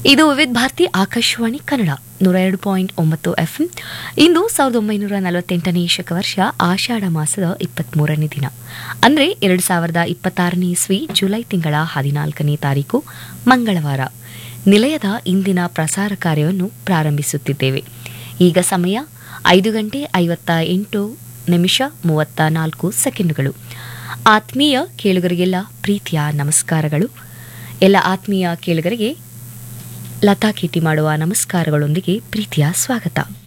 ಇದು ವಿವಿಧ ಭಾರತಿ ಆಕಾಶವಾಣಿ ಕನ್ನಡ ನೂರ ಎರಡು ಪಾಯಿಂಟ್ ಒಂಬತ್ತು ಎಫ್ ಇಂದು ಸಾವಿರದ ಒಂಬೈನೂರ ನಲವತ್ತೆಂಟನೇ ಶಕವರ್ಷ ಆಷಾಢ ಮಾಸದ ಇಪ್ಪತ್ಮೂರನೇ ದಿನ ಅಂದರೆ ಎರಡು ಸಾವಿರದ ಇಪ್ಪತ್ತಾರನೇ ಇಸ್ವಿ ಜುಲೈ ತಿಂಗಳ ಹದಿನಾಲ್ಕನೇ ತಾರೀಕು ಮಂಗಳವಾರ ನಿಲಯದ ಇಂದಿನ ಪ್ರಸಾರ ಕಾರ್ಯವನ್ನು ಪ್ರಾರಂಭಿಸುತ್ತಿದ್ದೇವೆ ಈಗ ಸಮಯ ಐದು ಗಂಟೆ ಐವತ್ತ ಎಂಟು ನಿಮಿಷ ಮೂವತ್ತ ನಾಲ್ಕು ಸೆಕೆಂಡುಗಳು ಆತ್ಮೀಯ ಕೇಳುಗರಿಗೆಲ್ಲ ಪ್ರೀತಿಯ ನಮಸ್ಕಾರಗಳು ಎಲ್ಲ ಆತ್ಮೀಯ ಕೇಳುಗರಿಗೆ ಲತಾ ಕೀಟಿ ಮಾಡುವ ನಮಸ್ಕಾರಗಳೊಂದಿಗೆ ಪ್ರೀತಿಯ ಸ್ವಾಗತ